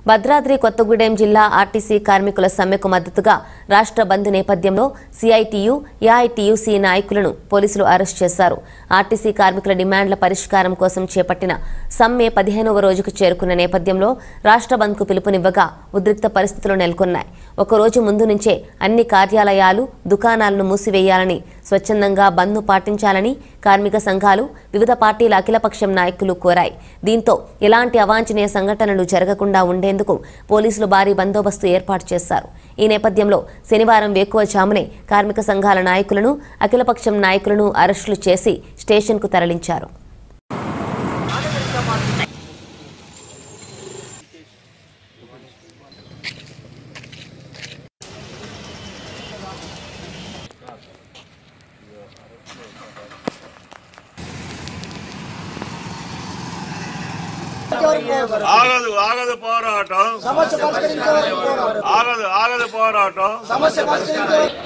భద్రాద్రి కొత్తగూడెం జిల్లా ఆర్టీసీ కార్మికుల సమ్మెకు మద్దతుగా రాష్ట్ర బంద్ నేపథ్యంలో సిఐటియు ఏఐటియుసి నాయకులను పోలీసులు అరెస్ట్ చేశారు ఆర్టీసీ కార్మికుల డిమాండ్ల పరిష్కారం కోసం చేపట్టిన సమ్మె పదిహేనవ రోజుకు చేరుకున్న నేపథ్యంలో రాష్ట్ర బంద్కు పిలుపునివ్వగా ఉద్రిక్త పరిస్థితులు నెలకొన్నాయి ఒకరోజు ముందు నుంచే అన్ని కార్యాలయాలు దుకాణాలను మూసివేయాలని స్వచ్ఛందంగా బంద్ను పాటించాలని కార్మిక సంఘాలు వివిధ పార్టీల అఖిలపక్షం నాయకులు కోరాయి దీంతో ఎలాంటి అవాంఛనీయ సంఘటనలు జరగకుండా ఉండేందుకు పోలీసులు భారీ బందోబస్తు ఏర్పాటు చేశారు ఈ నేపథ్యంలో శనివారం వేకువజామునే కార్మిక సంఘాల నాయకులను అఖిలపక్షం నాయకులను అరెస్టులు చేసి స్టేషన్కు తరలించారు ఆగదు ఆగదు పోరాటం సమస్య పరిష్కరించే వరకు పోరాడు. ఆగదు ఆగదు పోరాటం సమస్య పరిష్కరించే వరకు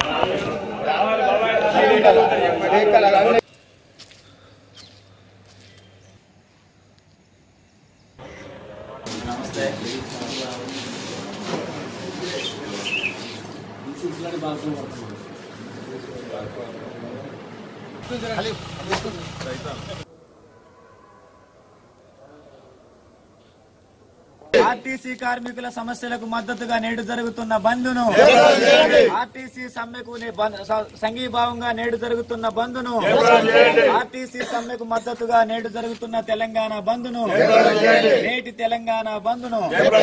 ఆర్టీసీ కార్మికుల సమస్యలకు మద్దతుగా నేడు జరుగుతున్న బంద్ను ఆర్టీసీ సమ్మెకు నే- బంద్- స- సంఘీభావంగా నేడు జరుగుతున్న బంద్ను ఆర్టీసీ సమ్మెకు మద్దతుగా నేడు జరుగుతున్న తెలంగాణ బంద్ను నేటి తెలంగాణ బంద్ను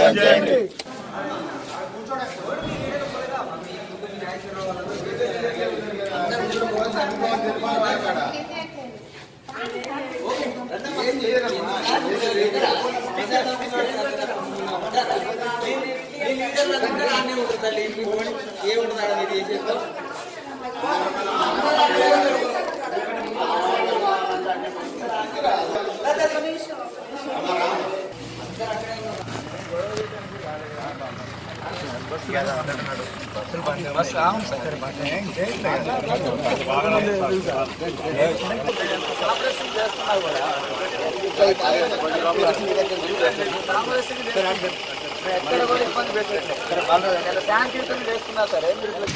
ఎక్కడ కూడా ఇబ్బంది పెట్టలేదు శాంతియుతం చేస్తున్నా సరే మీరు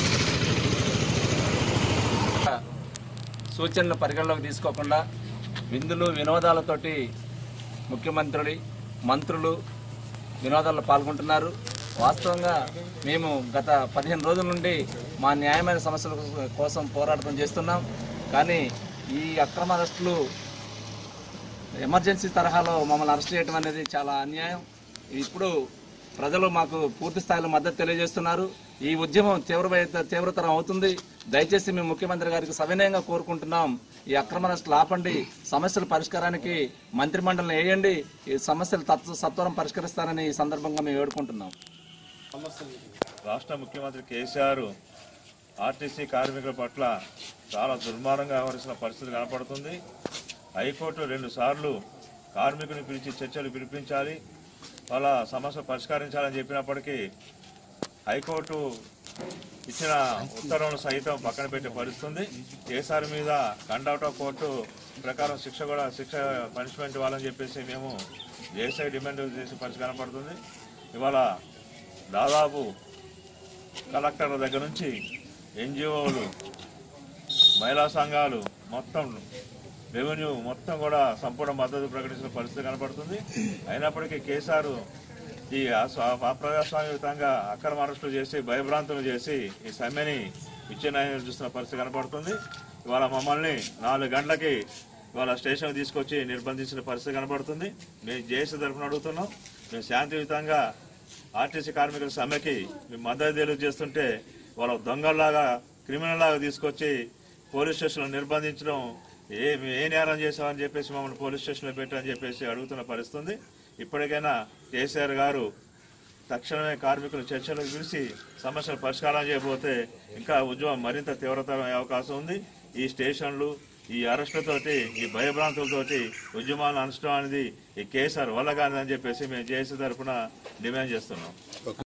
సూచనలు పరిగణలోకి తీసుకోకుండా విందులు వినోదాలతోటి ముఖ్యమంత్రులు మంత్రులు వినోదాల్లో పాల్గొంటున్నారు వాస్తవంగా మేము గత పదిహేను రోజుల నుండి మా న్యాయమైన సమస్యల కోసం పోరాటం చేస్తున్నాం కానీ ఈ అక్రమ అరెస్టులు ఎమర్జెన్సీ తరహాలో మమ్మల్ని అరెస్ట్ చేయడం అనేది చాలా అన్యాయం ఇప్పుడు ప్రజలు మాకు పూర్తి స్థాయిలో మద్దతు తెలియజేస్తున్నారు ఈ ఉద్యమం తీవ్ర తీవ్రతరం అవుతుంది దయచేసి మేము ముఖ్యమంత్రి గారికి సవినయంగా కోరుకుంటున్నాం ఈ అక్రమ అరెస్టులు ఆపండి సమస్యల పరిష్కారానికి మంత్రిమండలిని వేయండి ఈ సమస్యలు తత్వ సత్వరం పరిష్కరిస్తారని ఈ సందర్భంగా మేము వేడుకుంటున్నాం రాష్ట్ర ముఖ్యమంత్రి కేసీఆర్ ఆర్టీసీ కార్మికుల పట్ల చాలా దుర్మార్గంగా వ్యవహరిస్తున్న పరిస్థితి కనపడుతుంది హైకోర్టు రెండు సార్లు కార్మికుని పిలిచి చర్చలు పిలిపించాలి వాళ్ళ సమస్య పరిష్కరించాలని చెప్పినప్పటికీ హైకోర్టు ఇచ్చిన ఉత్తర్వులను సైతం పక్కన పెట్టే పరిస్థితుంది కేసీఆర్ మీద కండౌట్ ఆఫ్ కోర్టు ప్రకారం శిక్ష కూడా శిక్ష పనిష్మెంట్ ఇవ్వాలని చెప్పేసి మేము జేసీ డిమాండ్ చేసే పరిస్థితి కనపడుతుంది ఇవాళ దాదాపు కలెక్టర్ల దగ్గర నుంచి ఎన్జిఓలు మహిళా సంఘాలు మొత్తం రెవెన్యూ మొత్తం కూడా సంపూర్ణ మద్దతు ప్రకటించిన పరిస్థితి కనపడుతుంది అయినప్పటికీ కేసీఆర్ ఈ అస్వ- అప్రజాస్వామ్యయుతంగా అక్రమ అరెస్టులు చేసి భయభ్రాంతులు చేసి ఈ సమ్మెని విచ్ఛిన్నాయం చూస్తున్న పరిస్థితి కనపడుతుంది ఇవాళ మమ్మల్ని నాలుగు గంటలకి ఇవాళ స్టేషన్ తీసుకొచ్చి నిర్బంధించిన పరిస్థితి కనపడుతుంది మేము జేసీ తరఫున అడుగుతున్నాం మేము శాంతియుతంగా ఆర్టీసీ కార్మికుల సమ్మెకి మేము మద్దతు తెలియజేస్తుంటే వాళ్ళ దొంగల్లాగా క్రిమినల్ లాగా తీసుకొచ్చి పోలీస్ స్టేషన్లో నిర్బంధించడం ఏ మేము ఏ నేరం చేసామని చెప్పేసి మమ్మల్ని పోలీస్ స్టేషన్లో పెట్టని చెప్పేసి అడుగుతున్న పరిస్థితి ఉంది ఇప్పటికైనా కేసీఆర్ గారు తక్షణమే కార్మికులు చర్చలకు పిలిచి సమస్యలు పరిష్కారం చేయబోతే ఇంకా ఉద్యమం మరింత తీవ్రతరం అయ్యే అవకాశం ఉంది ఈ స్టేషన్లు ఈ అరెస్టులతోటి ఈ భయభ్రాంతులతోటి ఉద్యమాలను అనడం అనేది ఈ కేసీఆర్ వల్ల కాదని చెప్పేసి మేము జేసీ తరఫున డిమాండ్ చేస్తున్నాం